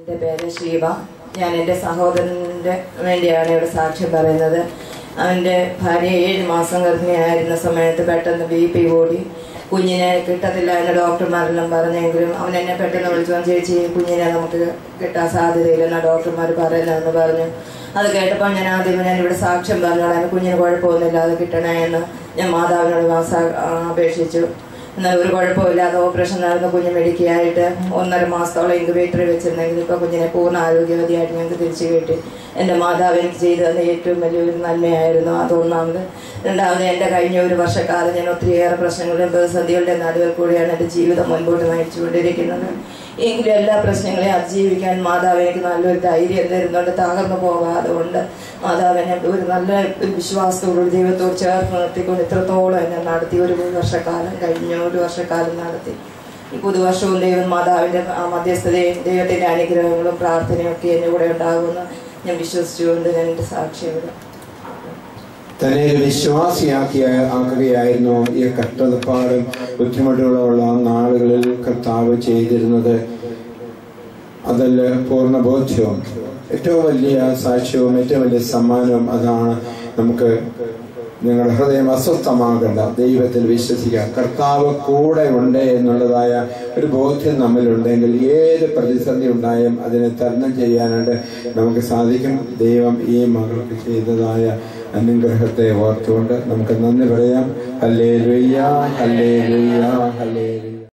എൻ്റെ പേര് ഷീബ ഞാൻ എൻ്റെ സഹോദരൻ്റെ വേണ്ടിയാണ് ഇവിടെ സാക്ഷ്യം പറയുന്നത് അവൻ്റെ ഭാര്യ ഏഴ് മാസം ഗർഭിണിയായിരുന്ന സമയത്ത് പെട്ടെന്ന് ബി പി കൂടി കുഞ്ഞിനെ കിട്ടത്തില്ല എന്ന് ഡോക്ടർമാരെല്ലാം പറഞ്ഞെങ്കിലും അവൻ എന്നെ പെട്ടെന്ന് വിളിച്ചു പറഞ്ഞു, ചേച്ചി കുഞ്ഞിനെ നമുക്ക് കിട്ടാൻ സാധ്യതയില്ലെന്ന ഡോക്ടർമാർ പറയുന്നതെന്ന് പറഞ്ഞു അത് കേട്ടപ്പോൾ ഞാൻ ആദ്യം ഞാൻ ഇവിടെ സാക്ഷ്യം പറഞ്ഞോളാം എൻ്റെ കുഞ്ഞിന് കുഴപ്പമൊന്നുമില്ല അത് കിട്ടണേ എന്ന് ഞാൻ മാതാവിനോട് വാസ- ആ, അപേക്ഷിച്ചു എന്നാൽ ഒരു കുഴപ്പമില്ലാതെ ഓപ്പറേഷൻ നടന്ന കുഞ്ഞ് മെഡിക്കായിട്ട് ഒന്നര മാസത്തോളം ഇൻക്യുബേറ്ററിൽ വെച്ചിരുന്നെങ്കിൽ ഇപ്പോൾ കുഞ്ഞിനെ പൂർണ്ണ ആരോഗ്യവതിയായിട്ട് ഞങ്ങൾക്ക് തിരിച്ചു കിട്ടി എൻ്റെ മാതാവ് എനിക്ക് ചെയ്തു തന്ന ഏറ്റവും വലിയൊരു നന്മയായിരുന്നു അത് ഒന്നാമത് രണ്ടാമത് എൻ്റെ കഴിഞ്ഞ ഒരു വർഷക്കാലം ഞാൻ ഒത്തിരിയേറെ പ്രശ്നങ്ങളുടെയും പ്രതിസന്ധികളുടെ നടുവിൽ കൂടിയാണ് എൻ്റെ ജീവിതം മുൻപോട്ട് നയിച്ചുകൊണ്ടിരിക്കുന്നത് എങ്കിലും എല്ലാ പ്രശ്നങ്ങളെയും അതിജീവിക്കാൻ മാതാവ് എനിക്ക് നല്ലൊരു ധൈര്യം തരുന്നുണ്ട് തകർന്നു പോകാതെ കൊണ്ട് മാതാവ് എന്നെ ഒരു നല്ല ഒരു വിശ്വാസത്തോടുകൂടി ദൈവത്തോട് ചേർത്ത് നിർത്തിക്കൊണ്ട് ഇത്രത്തോളം എന്നെ നടത്തി ഒരു വർഷക്കാലം കഴിഞ്ഞ ഒരു വർഷക്കാലം നടത്തി ഈ പുതുവർഷവും ദൈവം മാതാവിൻ്റെ ആ മധ്യസ്ഥതയും ദൈവത്തിൻ്റെ അനുഗ്രഹങ്ങളും പ്രാർത്ഥനയും ഒക്കെ എൻ്റെ കൂടെ ഉണ്ടാകുമെന്ന് ഞാൻ വിശ്വസിച്ചുകൊണ്ട് ഞാൻ എൻ്റെ സാക്ഷ്യം ഇവിടെ തന്നെ ഒരു വിശ്വാസിയാക്കി ആക്കുകയായിരുന്നു ഈ കഷ്ടപ്പാടും ബുദ്ധിമുട്ടുകളുള്ള നാളുകളിൽ കർത്താവ് ചെയ്തിരുന്നത് അതിൽ പൂർണ്ണ ബോധ്യവും ഏറ്റവും വലിയ സാക്ഷ്യവും ഏറ്റവും വലിയ സമ്മാനവും അതാണ് നമുക്ക് നിങ്ങളുടെ ഹൃദയം അസ്വസ്ഥമാകണ്ട ദൈവത്തിൽ വിശ്വസിക്കുക കർത്താവ് കൂടെ ഉണ്ട് എന്നുള്ളതായ ഒരു ബോധ്യം നമ്മിലുണ്ടെങ്കിൽ ഏത് പ്രതിസന്ധി ഉണ്ടായും അതിനെ തരണം ചെയ്യാനായിട്ട് നമുക്ക് സാധിക്കും ദൈവം ഈ മകൾക്ക് ചെയ്തതായ അനുഗ്രഹത്തെ ഓർത്തുകൊണ്ട് നമുക്ക് നന്ദി പറയാം ഹല്ലേ ലുയ്യ ഹല്ലേ ലുയ്യ ഹല്ലേ ലുയ്യ